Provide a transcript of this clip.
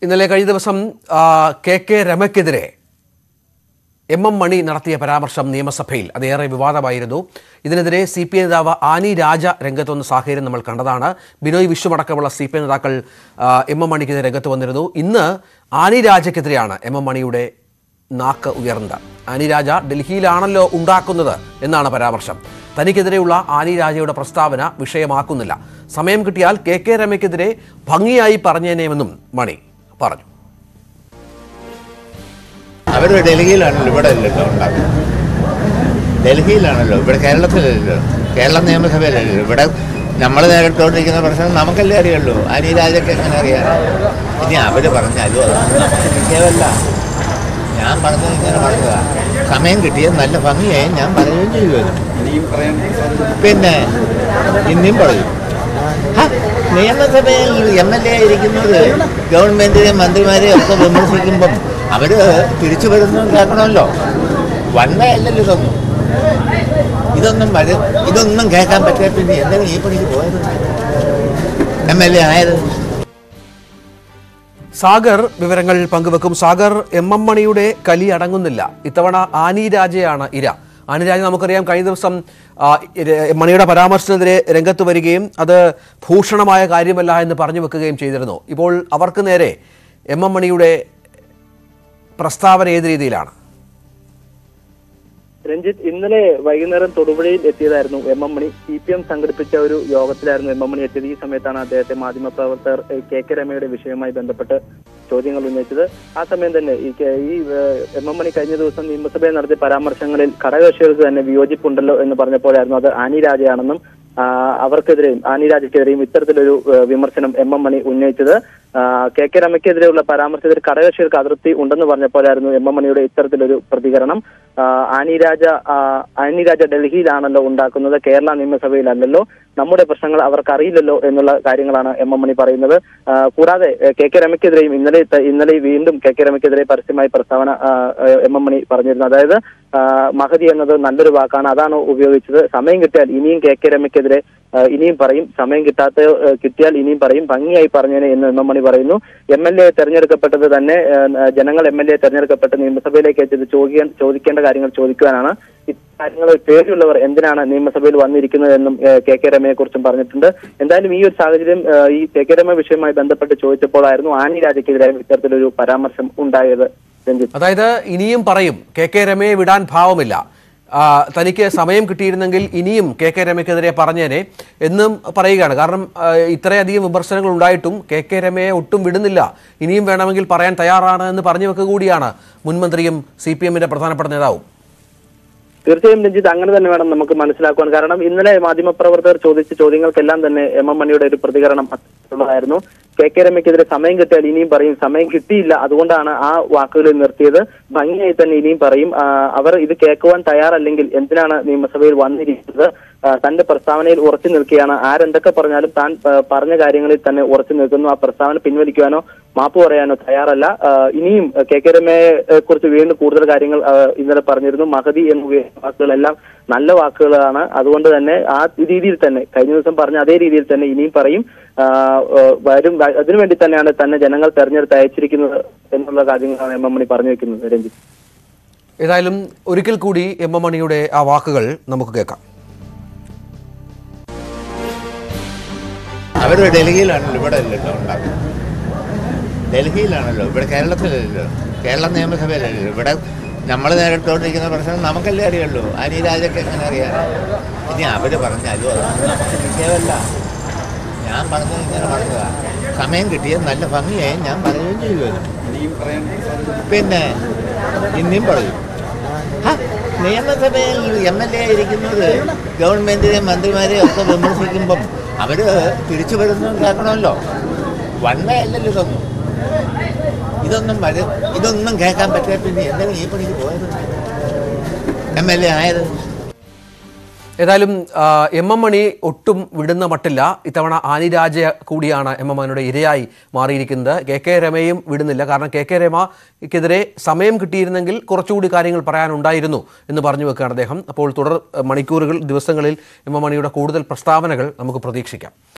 ഇന്നലെ കഴിഞ്ഞ ദിവസം ആ, കെ കെ രമയ്ക്കെതിരെ എം എം മണി നടത്തിയ പരാമർശം നിയമസഭയിൽ അതേറെ വിവാദമായിരുന്നു ഇതിനെതിരെ സി പി ഐ നേതാവ് ആനി രാജ രംഗത്ത് വന്ന സാഹചര്യം നമ്മൾ കണ്ടതാണ് ബിനോയ് വിശ്വം അടക്കമുള്ള സി പി ഐ നേതാക്കൾ ആ, എം എം മണിക്കെതിരെ രംഗത്ത് വന്നിരുന്നു ഇന്ന് ആനി രാജയ്ക്കെതിരെയാണ് എം എം മണിയുടെ നാക്ക് ഉയർന്നത് ആനി രാജ ഡൽഹിയിലാണല്ലോ ഉണ്ടാക്കുന്നത് എന്നാണ് പരാമർശം തനിക്കെതിരെയുള്ള ആനി രാജയുടെ പ്രസ്താവന വിഷയമാക്കുന്നില്ല സമയം കിട്ടിയാൽ കെ കെ രമയ്ക്കെതിരെ ഭംഗിയായി പറഞ്ഞേനേമെന്നും മണി പറഞ്ഞു അവർ ഡൽഹിയിലാണല്ലോ ഇവിടെ അല്ലല്ലോ ഉണ്ടാക്കുന്നത് ഡൽഹിയിലാണല്ലോ ഇവിടെ കേരളത്തിലല്ലല്ലോ കേരള നിയമസഭയിലല്ലല്ലോ ഇവിടെ നമ്മൾ നേരിട്ടുകൊണ്ടിരിക്കുന്ന പ്രശ്നം നമുക്കല്ലേ അറിയുള്ളൂ അനി രാജയ്ക്ക് എങ്ങനെ അറിയാം ഇനി അവർ പറഞ്ഞാലും അതൊന്നും നമുക്ക് വിഷയമല്ല ഞാൻ പറഞ്ഞത് ഇങ്ങനെ പറഞ്ഞതാ സമയം കിട്ടിയ നല്ല ഭംഗിയായി ഞാൻ പറയുകയും ചെയ്യുമല്ലോ പിന്നെ ഇനിയും പറയും ഹ, നിയമസഭയിൽ എം എൽ എ ഇരിക്കുന്നത് ഗവൺമെന്റിനെയും മന്ത്രിമാരെയും ഒക്കെ വിമർശിക്കുമ്പം അവര് തിരിച്ചു വരുന്നത് കേൾക്കണമല്ലോ വൺവേ അല്ലല്ലോ ഇതൊന്നും ഇതൊന്നും വര ഇതൊന്നും കേൾക്കാൻ പറ്റിയ പിന്നെ എന്തെങ്കിലും ഈ പണിക്ക് പോയത് എം എൽ എ ആയത് സാഗർ വിവരങ്ങൾ പങ്കുവെക്കും സാഗർ എം എം മണിയുടെ കലി അടങ്ങുന്നില്ല ഇത്തവണ ആനി രാജയാണ് ഇര ആനി രാജ നമുക്കറിയാം കഴിഞ്ഞ ദിവസം ആ, ഇര- മണിയുടെ പരാമർശത്തിനെതിരെ രംഗത്ത് വരികയും അത് ഭൂഷണമായ കാര്യമല്ല എന്ന് പറഞ്ഞു വെക്കുകയും ചെയ്തിരുന്നു ഇപ്പോൾ അവർക്ക് നേരെ എം എം മണിയുടെ പ്രസ്താവന ഏത് രീതിയിലാണ് രഞ്ജിത്ത് ഇന്നലെ വൈകുന്നേരം തൊടുപുഴയിൽ എത്തിയതായിരുന്നു M M Mani C P M സംഘടിപ്പിച്ച ഒരു യോഗത്തിലായിരുന്നു എം എം മണി എത്തിയത് ഈ സമയത്താണ് അദ്ദേഹത്തെ മാധ്യമപ്രവർത്തകർ ഏ, കെ കെ രമയുടെ വിഷയവുമായി ബന്ധപ്പെട്ട് ചോദ്യങ്ങൾ ഉന്നയിച്ചത് ആ സമയം തന്നെ ഈ കെ- ഈ ഏ, എം എം മണി കഴിഞ്ഞ ദിവസം നിയമസഭയിൽ നടത്തിയ പരാമർശങ്ങളിൽ ഘടകകക്ഷികൾക്ക് തന്നെ വിയോജിപ്പുണ്ടല്ലോ എന്ന് പറഞ്ഞപ്പോഴായിരുന്നു അത് ആനി രാജയാണെന്നും ആ, അവർക്കെതിരെയും ആനി രാജയ്ക്കെതിരെയും ഇത്തരത്തിലൊരു ഏ, വിമർശനം എം എം മണി ഉന്നയിച്ചത് ആ, കെ കെ രമയ്ക്കെതിരെയുള്ള പരാമർശത്തിൽ ഘടകകക്ഷികൾക്ക് അതിർത്തി ഉണ്ടെന്ന് പറഞ്ഞപ്പോഴായിരുന്നു എം എം മണിയുടെ ഇത്തരത്തിലൊരു പ്രതികരണം ആ, ആനി രാജ ആ, ആനി രാജ ഡൽഹിയിലാണല്ലോ ഉണ്ടാക്കുന്നത് കേരള നിയമസഭയിലല്ലല്ലോ നമ്മുടെ പ്രശ്നങ്ങൾ അവർക്ക് അറിയില്ലല്ലോ എന്നുള്ള കാര്യങ്ങളാണ് എം എം മണി പറയുന്നത് ആ, കൂടാതെ എ, കെ കെ രമയ്ക്കെതിരെയും ഇന്നലെ ത- ഇന്നലെ വീണ്ടും കെ കെ രമയ്ക്കെതിരെ പരസ്യമായി പ്രസ്താവന ആ, എം എം മണി പറഞ്ഞിരുന്നു അതായത് ആ, മഹതി എന്നത് നല്ലൊരു വാക്കാണ് അതാണ് ഉപയോഗിച്ചത് സമയം കിട്ടിയാൽ ഇനിയും കെ കെ രമയ്ക്കെതിരെ ആ, ഇനിയും പറയും സമയം കിട്ടാത്ത ആ, കിട്ടിയാൽ ഇനിയും പറയും ഭംഗിയായി പറഞ്ഞേനെ എന്ന് എം എം മണി പറയുന്നു എം എൽ എ തെരഞ്ഞെടുക്കപ്പെട്ടത് തന്നെ ആ, ജനങ്ങൾ എം എൽ എ തെരഞ്ഞെടുക്കപ്പെട്ട് നിയമസഭയിലേക്ക് എത്തിയത് ചോദിക്കാൻ ചോദിക്കേണ്ട കാര്യങ്ങൾ ചോദിക്കുവാനാണ് കാര്യങ്ങളിൽ പേടിയുള്ളവർ എന്തിനാണ് നിയമസഭയിൽ വന്നിരിക്കുന്നതെന്നും ഏഹ്, കെ കെ രമയെ കുറിച്ചും പറഞ്ഞിട്ടുണ്ട് എന്തായാലും ഈ ഒരു സാഹചര്യം ഏഹ്, ഈ കെ കെ രമ വിഷയവുമായി ബന്ധപ്പെട്ട് ചോദിച്ചപ്പോഴായിരുന്നു ആനി രാജയ്ക്കെതിരെ ഇത്തരത്തിലൊരു പരാമർശം ഉണ്ടായത് രഞ്ജിത്ത് അതായത് ഇനിയും പറയും കെ കെ രമയെ വിടാൻ ഭാവമില്ല ആ, തനിക്ക് സമയം കിട്ടിയിരുന്നെങ്കിൽ ഇനിയും കെ കെ രമയ്ക്കെതിരെ പറഞ്ഞേനെ എന്നും പറയുകയാണ് കാരണം ആ, ഇത്രയധികം വിമർശനങ്ങൾ ഉണ്ടായിട്ടും കെ കെ രമയെ ഒട്ടും വിടുന്നില്ല ഇനിയും വേണമെങ്കിൽ പറയാൻ തയ്യാറാണ് എന്ന് പറഞ്ഞു വെക്കുക കൂടിയാണ് മുൻമന്ത്രിയും സി പി എമ്മിന്റെ പ്രധാനപ്പെട്ട നേതാവും തീർച്ചയായും രഞ്ജിത്ത് അങ്ങനെ തന്നെ വേണം നമുക്ക് മനസ്സിലാക്കുവാൻ കാരണം ഇന്നലെ മാധ്യമപ്രവർത്തകർ ചോദിച്ച ചോദ്യങ്ങൾക്കെല്ലാം തന്നെ എം എം മണിയുടെ ഒരു പ്രതികരണം അത്തരത്തിലുള്ളതായിരുന്നു കെ കെ രമയ്ക്കെതിരെ സമയം കിട്ടിയാൽ ഇനിയും പറയും സമയം കിട്ടിയില്ല അതുകൊണ്ടാണ് ആ വാക്കുകളിൽ നിർത്തിയത് ഭംഗിയായി തന്നെ ഇനിയും പറയും ആ, അവർ ഇത് കേൾക്കുവാൻ തയ്യാറല്ലെങ്കിൽ എന്തിനാണ് നിയമസഭയിൽ വന്നിരിക്കുന്നത് ആ, തന്റെ പ്രസ്താവനയിൽ ഉറച്ചു നിൽക്കുകയാണ് ആരെന്തൊക്കെ പറഞ്ഞാലും താൻ ആ, പറഞ്ഞ കാര്യങ്ങളിൽ തന്നെ ഉറച്ചു നിൽക്കുന്നു ആ പ്രസ്താവന പിൻവലിക്കുവാനോ മാപ്പ് പറയാനോ തയ്യാറല്ല ആ, ഇനിയും കെ കെ രമയെ കുറിച്ച് വീണ്ടും കൂടുതൽ കാര്യങ്ങൾ ആ, ഇന്നലെ പറഞ്ഞിരുന്നു മഹതി എന്ന ഉപയോഗിച്ച വാക്കുകളെല്ലാം നല്ല വാക്കുകളാണ് അതുകൊണ്ട് തന്നെ ആ രീതിയിൽ തന്നെ കഴിഞ്ഞ ദിവസം പറഞ്ഞ അതേ രീതിയിൽ തന്നെ ഇനിയും പറയും ആ, ആ, വരും അതിനുവേണ്ടി തന്നെയാണ് തന്നെ ജനങ്ങൾ തെരഞ്ഞെടുത്ത് അയച്ചിരിക്കുന്നത് എന്നുള്ള കാര്യങ്ങളാണ് എം എം മണി പറഞ്ഞു വെക്കുന്നത് രഞ്ജിത്ത് ഏതായാലും ഒരിക്കൽ കൂടി എം എം മണിയുടെ ആ വാക്കുകൾ നമുക്ക് കേൾക്കാം അവർ ഡൽഹിയിലാണല്ലോ ഇവിടെ അല്ലല്ലോ ഉണ്ടാക്കുന്നത് ഡൽഹിയിലാണല്ലോ ഇവിടെ കേരളത്തിലല്ലല്ലോ കേരള നിയമസഭയിലല്ലല്ലോ ഇവിടെ നമ്മൾ നേരിട്ടുകൊണ്ടിരിക്കുന്ന പ്രശ്നം നമുക്കല്ലേ അറിയുള്ളൂ അനി രാജയ്ക്ക് എങ്ങനെ അറിയാം ഇനി അവർ പറഞ്ഞാലും അതൊന്നും നമുക്ക് വിഷയമല്ല ഞാൻ പറഞ്ഞത് ഇങ്ങനെ പറഞ്ഞതാ സമയം കിട്ടിയ നല്ല ഭംഗിയായി ഞാൻ പറയുകയും ചെയ്യുമല്ലോ പിന്നെ ഇനിയും പറയും ഹ, നിയമസഭയിൽ എം എൽ എ ഇരിക്കുന്നത് ഗവൺമെന്റിനെയും മന്ത്രിമാരെയും ഒക്കെ വിമർശിക്കുമ്പം അവര് തിരിച്ചു വരുന്നത് കേൾക്കണമല്ലോ വൺവേ അല്ലല്ലോ ഇതൊന്നും ഇതൊന്നും വര ഇതൊന്നും കേൾക്കാൻ പറ്റിയ പിന്നെ എന്തെങ്കിലും ഈ പണിക്ക് പോയത് എം എൽ എ ആയത് ഏതായാലും ആ, എം എം മണി ഒട്ടും വിടുന്ന മട്ടില്ല ഇത്തവണ ആനിരാജ കൂടിയാണ് എം എം മണിയുടെ ഇരയായി മാറിയിരിക്കുന്നത് കെ കെ രമയും വിടുന്നില്ല കാരണം കെ കെ രമയ്ക്കെതിരെ സമയം കിട്ടിയിരുന്നെങ്കിൽ കുറച്ചുകൂടി കാര്യങ്ങൾ പറയാനുണ്ടായിരുന്നു എന്ന് പറഞ്ഞു വെക്കുകയാണ് അദ്ദേഹം അപ്പോൾ തുടർ മണിക്കൂറുകൾ ദിവസങ്ങളിൽ എം എം മണിയുടെ കൂടുതൽ പ്രസ്താവനകൾ നമുക്ക് പ്രതീക്ഷിക്കാം